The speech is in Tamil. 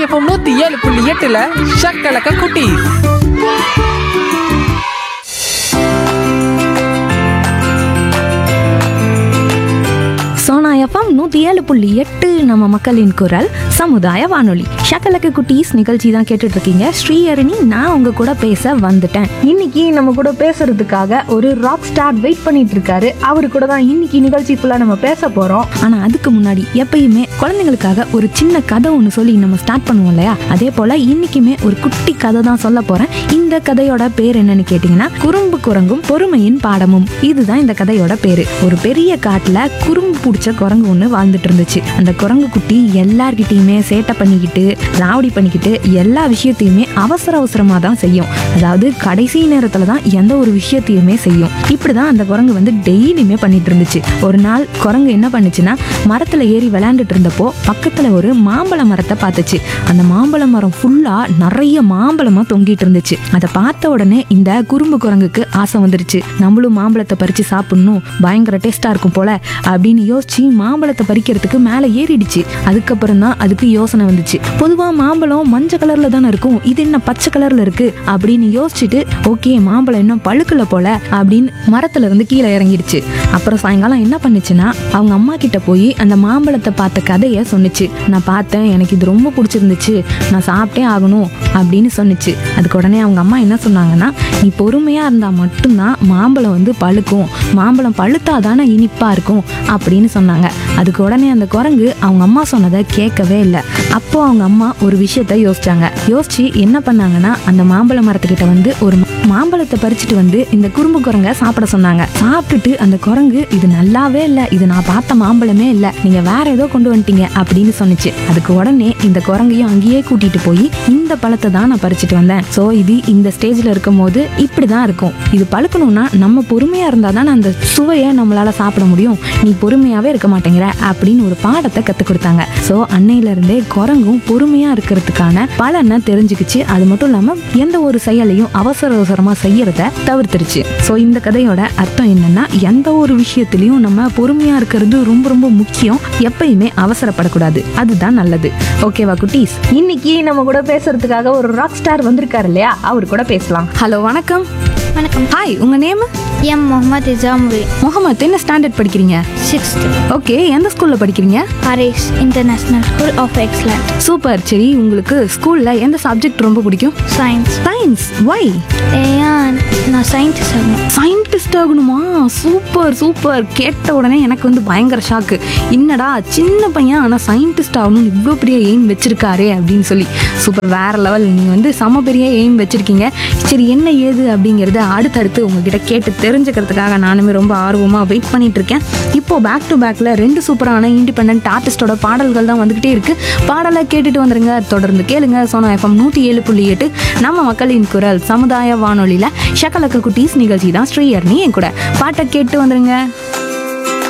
எஃப்எம் நூத்தி ஏழு புள்ளி எட்டுல ஷக்கலக்க குட்டி சோனா எஃப்எம் நூற்றி ஏழு புள்ளி எட்டு நம்ம மக்களின் குரல் சமுதாய வானொலி ஷக்கலக்கு குட்டீஸ் நிகழ்ச்சி தான் கேட்டுட்டு இருக்கீங்க ஸ்ரீஹரணி நான் உங்க கூட பேச வந்துட்டேன் இன்னைக்கு நம்ம கூட பேசுறதுக்காக ஒரு ராக் ஸ்டார் வெயிட் பண்ணிட்டு இருக்காரு அவரு கூட தான் இன்னைக்கு நிகழ்ச்சி ஃபுல்லாக நம்ம பேச போறோம் ஆனா அதுக்கு முன்னாடி எப்பயுமே குழந்தைங்களுக்காக ஒரு சின்ன கதை ஒன்று சொல்லி நம்ம ஸ்டார்ட் பண்ணுவோம் இல்லையா அதே போல இன்னைக்குமே ஒரு குட்டி கதை தான் சொல்ல போறேன் இந்த கதையோட பேர் என்னன்னு கேட்டீங்கன்னா குறும்பு குரங்கும் பொறுமையின் பாடமும் இதுதான் இந்த கதையோட பேரு ஒரு பெரிய காட்டுல குறும்பு பிடிச்ச குரங்கு ஒன்று வாழ்ந்துட்டு இருந்துச்சு அந்த குரங்கு குட்டி எல்லார்கிட்டயுமே சேட்டை பண்ணிக்கிட்டு ராவடி பண்ணிக்கிட்டு எல்லா விஷயத்தையுமே அவசர அவசரமா தான் செய்யும் அதாவது கடைசி நேரத்துல தான் எந்த ஒரு விஷயத்தையுமே செய்யும் இப்படிதான் அந்த குரங்கு வந்து டெய்லியுமே பண்ணிட்டு இருந்துச்சு ஒரு நாள் குரங்கு என்ன பண்ணுச்சுன்னா மரத்துல ஏறி விளையாண்டுட்டு இருந்தப்போ பக்கத்துல ஒரு மாம்பழ மரத்தை பார்த்துச்சு அந்த மாம்பழ மரம் ஃபுல்லா நிறைய மாம்பழமா தொங்கிட்டு இருந்துச்சு அதை பார்த்த உடனே இந்த குறும்பு குரங்குக்கு ஆசை வந்துருச்சு நம்மளும் மாம்பழத்தை பறிச்சு சாப்பிடணும் பயங்கர டேஸ்டா இருக்கும் போல அப்படின்னு யோசிச்சு மாம்பழத்தை பறிக்கிறதுக்கு மேலே ஏறிடுச்சு அதுக்கப்புறம் தான் அதுக்கு யோசனை வந்துச்சு பொதுவா மாம்பழம் மஞ்சள் கலர்ல தானே இருக்கும் இது என்ன பச்சை கலர்ல இருக்கு அப்படின்னு யோசிச்சுட்டு ஓகே மாம்பழம் இன்னும் பழுக்கல போல அப்படின்னு மரத்துல இருந்து கீழே இறங்கிடுச்சு அப்புறம் சாயங்காலம் என்ன பண்ணுச்சுன்னா அவங்க அம்மா கிட்ட போய் அந்த மாம்பழத்தை பார்த்த கதையை சொன்னுச்சு நான் பார்த்தேன் எனக்கு இது ரொம்ப பிடிச்சிருந்துச்சு நான் சாப்பிட்டே ஆகணும் அப்படின்னு சொன்னுச்சு அதுக்கு உடனே அவங்க அம்மா என்ன சொன்னாங்கன்னா நீ பொறுமையா இருந்தா மட்டும்தான் மாம்பழம் வந்து பழுக்கும் மாம்பழம் பழுத்தா தானே இனிப்பா இருக்கும் அப்படின்னு சொன்னாங்க அதுக்கு உடனே அந்த குரங்கு அவங்க அம்மா சொன்னதை கேட்கவே இல்லை அப்போ அவங்க அம்மா ஒரு விஷயத்த யோசிச்சாங்க யோசிச்சு என்ன பண்ணாங்கன்னா அந்த மாம்பழ மரத்துக்கிட்ட வந்து ஒரு மா- மாம்பழத்தை பறிச்சுட்டு வந்து இந்த குறும்பு குரங்க சாப்பிட சொன்னாங்க சாப்பிட்டுட்டு அந்த குரங்கு இது நல்லாவே இல்லை இது நான் பார்த்த மாம்பழமே இல்லை நீங்க வேற ஏதோ கொண்டு வந்துட்டீங்க அப்படின்னு சொன்னுச்சு அதுக்கு உடனே இந்த குரங்கையும் அங்கேயே கூட்டிட்டு போய் இந்த பழத்தை தான் நான் பறிச்சுட்டு வந்தேன் ஸோ இது இந்த ஸ்டேஜ்ல இருக்கும் போது இப்படிதான் இருக்கும் இது பழுக்கணும்னா நம்ம பொறுமையா இருந்தா தான் அந்த சுவையை நம்மளால சாப்பிட முடியும் நீ பொறுமையாவே இருக்க மாட்டேங்கிற அப்படின்னு ஒரு பாடத்தை கத்து கொடுத்தாங்க ஸோ அன்னையில இருந்தே குரங்கும் பொறுமையா இருக்கிறதுக்கான பலனை தெரிஞ்சுக்கிச்சு அது மட்டும் இல்லாம எந்த ஒரு செயலையும் அவசர அவசரமா செய்யறத தவிர்த்துருச்சு ஸோ இந்த கதையோட அர்த்தம் என்னன்னா எந்த ஒரு விஷயத்திலையும் நம்ம பொறுமையா இருக்கிறது ரொம்ப ரொம்ப முக்கியம் எப்பயுமே அவசரப்படக்கூடாது அதுதான் நல்லது ஓகேவா குட்டீஸ் இன்னைக்கு நம்ம கூட பேசுறதுக்காக ஒரு ராக் ஸ்டார் வந்திருக்காரு இல்லையா அவர் கூட பேசலாம் ஹலோ வணக்கம் வணக்கம் ஹாய் உங்க நேம் எம் முகமது இஜாமுரி முகமது என்ன ஸ்டாண்டர்ட் படிக்கிறீங்க சிக்ஸ்த் ஓகே எந்த ஸ்கூல்ல படிக்கிறீங்க Haris international school of excellent super சரி உங்களுக்கு ஸ்கூல்ல எந்த சப்ஜெக்ட் ரொம்ப பிடிக்கும் சயின்ஸ் சயின்ஸ் வை ஏன் நான் சயின்டிஸ்ட் ஆகணும் சயின்டிஸ்ட் ஆகணுமா சூப்பர் சூப்பர் கேட்ட உடனே எனக்கு வந்து பயங்கர ஷாக்கு என்னடா சின்ன பையன் ஆனால் சயின்டிஸ்ட் ஆகணும்னு இவ்வளோ பெரிய எய்ம் வச்சிருக்காரே அப்படின்னு சொல்லி சூப்பர் வேற லெவல் நீங்கள் வந்து செம பெரிய எய்ம் வச்சிருக்கீங்க சரி என்ன ஏது அப்படிங்கிறத அடுத்தடுத்து உங்ககிட்ட கேட்டு தெரிஞ்சுக்கிறதுக்காக நானுமே ரொம்ப ஆர்வமாக வெயிட் பண்ணிட்டு இருக்கேன் இப்போ பேக் டு பேக்கில் ரெண்டு சூப்பரான இண்டிபெண்ட் ஆர்டிஸ்டோட பாடல்கள் தான் வந்துகிட்டே இருக்கு பாடலை கேட்டுட்டு வந்துருங்க தொடர்ந்து கேளுங்க சோனா எஃப்எம் நூற்றி ஏழு புள்ளி எட்டு நம்ம மக்களின் குரல் சமுதாய வானொலியில் ஷக்கலக்க குட்டீஸ் நிகழ்ச்சி தான் ஸ்ரீயர்னி என் கூட பாட்டை கேட்டு வந்துருங்க